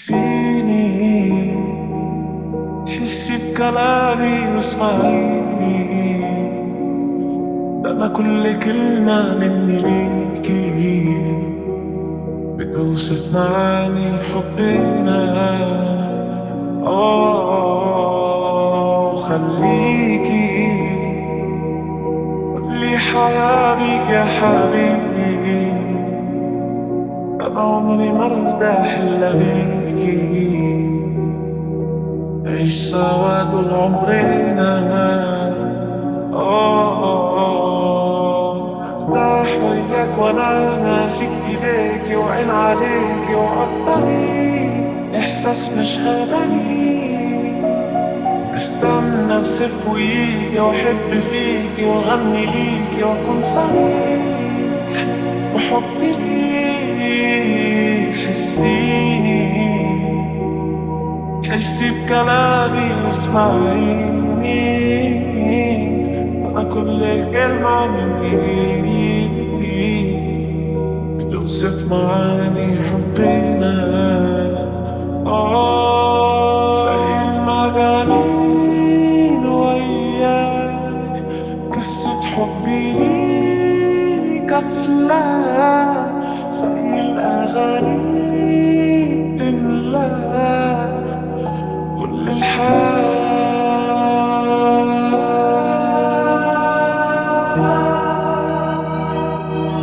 حسيني حسي بكلامي واسمعيني ده أنا كل كلمة مني ليكي بتوصف معاني حبنا آه خليكي لي حياة بيك يا حبيبي أنا عمري ما ارتاح إلا بيكي عيش سوا طول عمرنا آه ارتاح وياك وأنا ماسك إيديكي وعين عليكي وعالطريق إحساس مش هبني استنى الصيف ويجي واحب فيكي واغني ليكي واكون صريح وحبي ليك حسيني حسي بكلامي واسمعيني انا كل كلمة مني ليك بتوصف معاني حبنا آه زي المجانين وياك قصة حبي ليك أفلام زي الأغاني تملى كل الحياة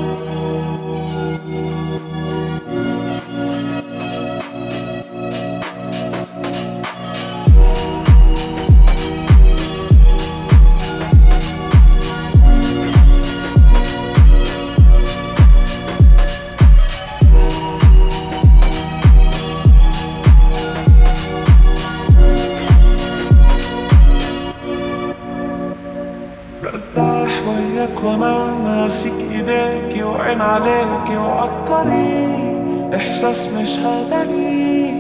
برتاح وياك وانا ماسك ايديكي وعين عليكي وعالطريق احساس مش هداني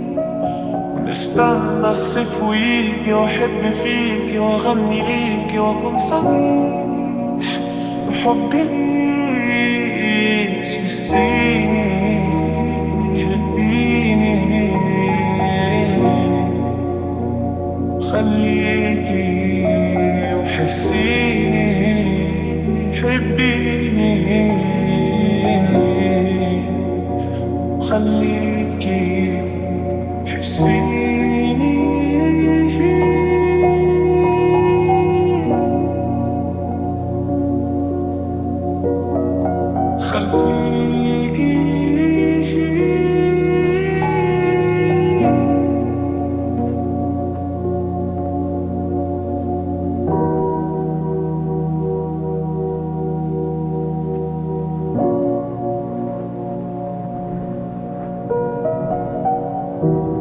ونستنى الصيف ويجي واحب فيكي واغني ليكي واكون صريح بحبي ليك حسيني حبيني خليكي وحسيني حبيني خليكي حسيني خليكي thank you